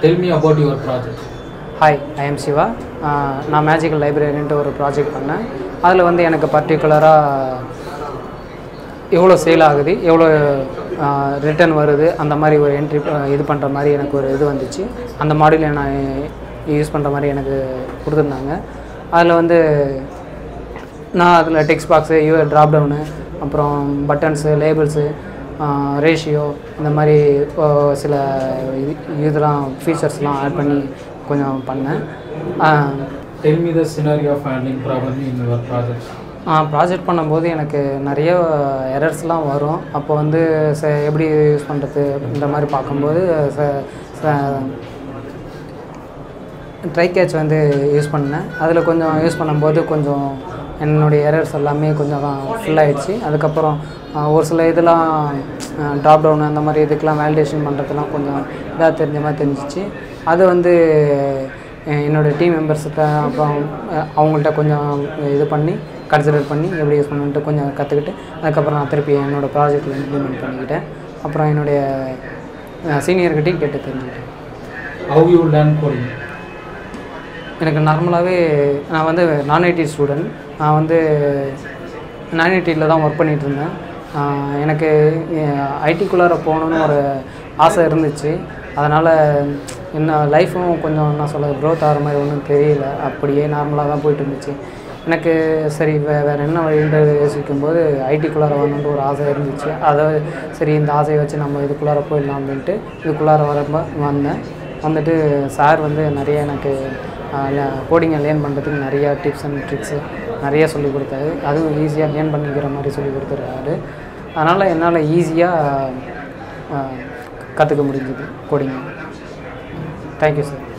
Tell me about your project. Hi I am Siva ah நான் magical லைப்ரரின்ட்டு ஒரு project பண்ணேன் அதில் வந்து எனக்கு பர்டிகுலராக எவ்வளோ சேல் ஆகுது எவ்வளோ ரிட்டர்ன் வருது அந்த மாதிரி ஒரு என்ட்ரி இது பண்ணுற மாதிரி எனக்கு ஒரு இது வந்துச்சு அந்த மாடியூலை நான் யூஸ் பண்ணுற மாதிரி எனக்கு கொடுத்துருந்தாங்க அதில் வந்து நான் அதில் text box you drop down அப்புறம் பட்டன்ஸு லேபிள்ஸு ரேஷியோ இந்த மாதிரி ஆஹ் சில இது இதெல்லாம் ஃபீச்சர்ஸ்லாம் ஆட் பண்ணி கொஞ்சம் பண்ணேன் ah Tell me the scenario of handling problem in your project. Project பண்ணும்போது எனக்கு நிறைய எரர்ஸ்லாம் வரும் அப்போ வந்து ச எப்படி யூஸ் பண்ணுறது இந்த மாதிரி பார்க்கும்போது ட்ரை கேட்ச் வந்து யூஸ் பண்ணேன் அதில் கொஞ்சம் யூஸ் பண்ணும்போது கொஞ்சம் என்னுடைய எரர்ஸ் எல்லாமே கொஞ்சம் ஃபில் ஆயிடுச்சு அதுக்கப்புறம் ஆஹ், ஒரு சில இதெல்லாம் ட்ராப் டவுன் அந்த மாதிரி இதுக்கெலாம் வேலிடேஷன் பண்ணுறதுலாம் கொஞ்சம் இதாக தெரிஞ்ச மாதிரி தெரிஞ்சிச்சு அது வந்து அஹ், என்னோட டீம் மெம்பர்ஸ்கிட்ட அப்புறம் அஹ், அவங்கள்ட்ட கொஞ்சம் இது பண்ணி கன்சிடர் பண்ணி எப்படி யூஸ் பண்ணணுன்ட்டு கொஞ்சம் கற்றுக்கிட்டு அதுக்கப்புறம் நான் திருப்பி என்னோடய ப்ராஜெக்டில் இம்ப்ளிமெண்ட் பண்ணிக்கிட்டேன் அப்புறம் என்னுடைய சீனியர்கிட்டையும் கேட்டு தெரிஞ்சுக்கிட்டேன் How you learn coding? எனக்கு நார்மலாகவே நான் வந்து நான் ஐடி ஸ்டூடெண்ட் நான் வந்து நான் ஐடியில் தான் ஒர்க் பண்ணிகிட்டு இருந்தேன் ஆஹ் எனக்கு ஐடிக்குள்ளார போகணுன்னு ஒரு ஆசை இருந்துச்சு அதனால் என்ன லைஃப்பும் கொஞ்சம் என்ன சொல்ல க்ரோத் ஆகிற மாதிரி ஒன்றும் தெரியல அப்படியே நார்மலாக தான் போயிட்டு இருந்துச்சு எனக்கு சரி வே வேறு என்ன வழின்ற யோசிக்கும்போது ஐடிக்குள்ளார வரணுன்ற ஒரு ஆசை இருந்துச்சு அதை சரி இந்த ஆசையை வச்சு நம்ம இதுக்குள்ளார போயிடலாம் அப்படின்ட்டு இதுக்குள்ளார வரப்போ வந்தேன் வந்துட்டு சார் வந்து நிறைய எனக்கு கோடிங்கை லேர்ன் பண்ணுறதுக்கு நிறையா டிப்ஸ் அண்ட் ட்ரிக்ஸு நிறைய சொல்லி கொடுத்தாரு அதுவும் ஈஸியாக லேர்ன் பண்ணிக்கிற மாதிரி சொல்லி கொடுத்துருக்காரு அதனால் என்னால் ஈஸியாக கற்றுக்க முடிஞ்சுது கோடிங் தேங்க்யூ சார்